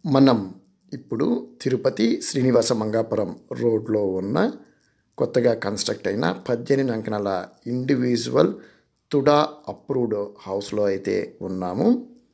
మనం ఇప్పుడు తిరుపతి శ్రీనివాస మంగాపురం రోడ్లో ఉన్న కొత్తగా కన్స్ట్రక్ట్ అయిన పద్దెనిమిది అంకణాల ఇండివిజువల్ తుడా అప్రూవ్డ్ హౌస్లో అయితే ఉన్నాము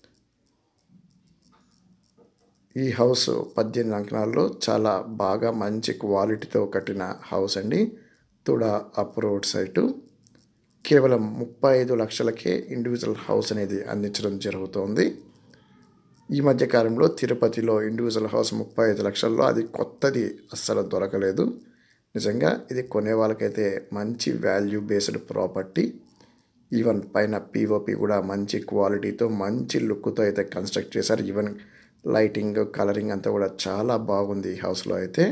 ఈ హౌస్ పద్దెనిమిది అంకణాల్లో చాలా బాగా మంచి క్వాలిటీతో కట్టిన హౌస్ అండి తుడా అప్రూవ్డ్ సైటు కేవలం ముప్పై ఐదు లక్షలకే ఇండివిజువల్ హౌస్ అనేది అందించడం జరుగుతోంది ఈ మధ్య కాలంలో తిరుపతిలో ఇండివిజువల్ హౌస్ ముప్పై ఐదు లక్షల్లో అది కొత్తది అస్సలు దొరకలేదు నిజంగా ఇది కొనే వాళ్ళకైతే మంచి వాల్యూ బేస్డ్ ప్రాపర్టీ ఈవెన్ పైన పిఓపి కూడా మంచి క్వాలిటీతో మంచి లుక్తో అయితే కన్స్ట్రక్ట్ చేశారు ఈవెన్ లైటింగ్ కలరింగ్ అంతా కూడా చాలా బాగుంది ఈ హౌస్లో అయితే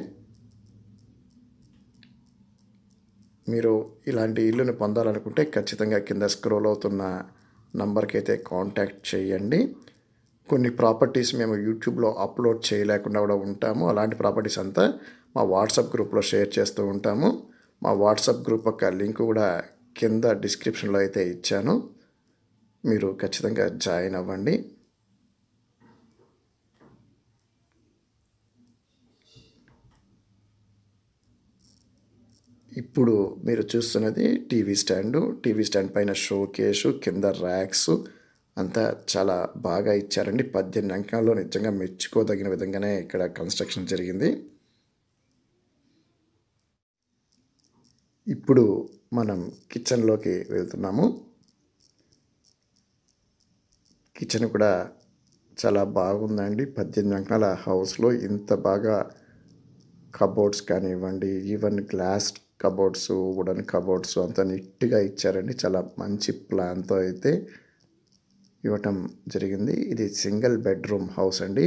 మీరు ఇలాంటి ఇల్లుని పొందాలనుకుంటే ఖచ్చితంగా కింద స్క్రోల్ అవుతున్న నంబర్కి అయితే కాంటాక్ట్ చేయండి కొన్ని ప్రాపర్టీస్ మేము యూట్యూబ్లో అప్లోడ్ చేయలేకుండా కూడా ఉంటాము అలాంటి ప్రాపర్టీస్ అంతా మా వాట్సాప్ గ్రూప్లో షేర్ చేస్తూ ఉంటాము మా వాట్సాప్ గ్రూప్ యొక్క లింక్ కూడా కింద డిస్క్రిప్షన్లో అయితే ఇచ్చాను మీరు ఖచ్చితంగా జాయిన్ అవ్వండి ఇప్పుడు మీరు చూస్తున్నది టీవీ స్టాండు టీవీ స్టాండ్ పైన షో కేసు కింద ర్యాక్స్ అంతా చాలా బాగా ఇచ్చారండి పద్దెనిమిది అంకాల్లో నిజంగా మెచ్చుకోదగిన విధంగానే ఇక్కడ కన్స్ట్రక్షన్ జరిగింది ఇప్పుడు మనం కిచెన్లోకి వెళ్తున్నాము కిచెన్ కూడా చాలా బాగుందండి పద్దెనిమిది అంకాల హౌస్లో ఇంత బాగా కబోర్డ్స్ కానివ్వండి even glass cupboards wooden cupboards అంతా నీట్గా ఇచ్చారండి చాలా మంచి ప్లాన్తో అయితే ఇవ్వటం జరిగింది ఇది సింగిల్ బెడ్రూమ్ హౌస్ అండి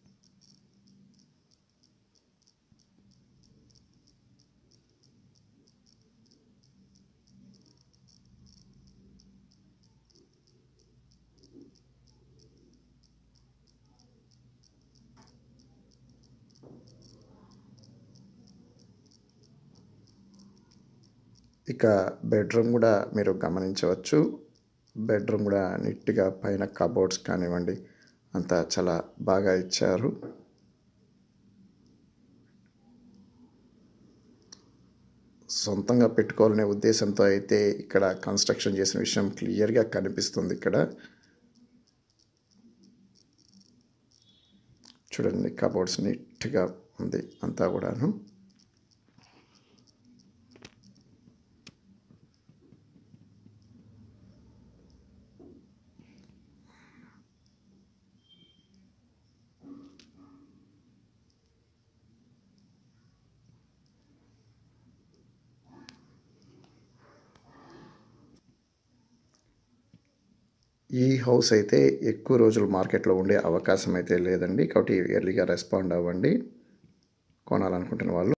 ఇక బెడ్రూమ్ కూడా మీరు గమనించవచ్చు బెడ్రూమ్ కూడా నీట్గా పైన కబోర్డ్స్ కానివ్వండి అంతా చాలా బాగా ఇచ్చారు సొంతంగా పెట్టుకోవాలనే ఉద్దేశంతో అయితే ఇక్కడ కన్స్ట్రక్షన్ చేసిన విషయం క్లియర్గా కనిపిస్తుంది ఇక్కడ చూడండి కబోర్డ్స్ నీట్గా ఉంది అంతా కూడాను ఈ హౌస్ అయితే ఎక్కువ రోజులు మార్కెట్లో ఉండే అవకాశం అయితే లేదండి కాబట్టి ఎర్లీగా రెస్పాండ్ అవ్వండి కొనాలనుకుంటున్న వాళ్ళు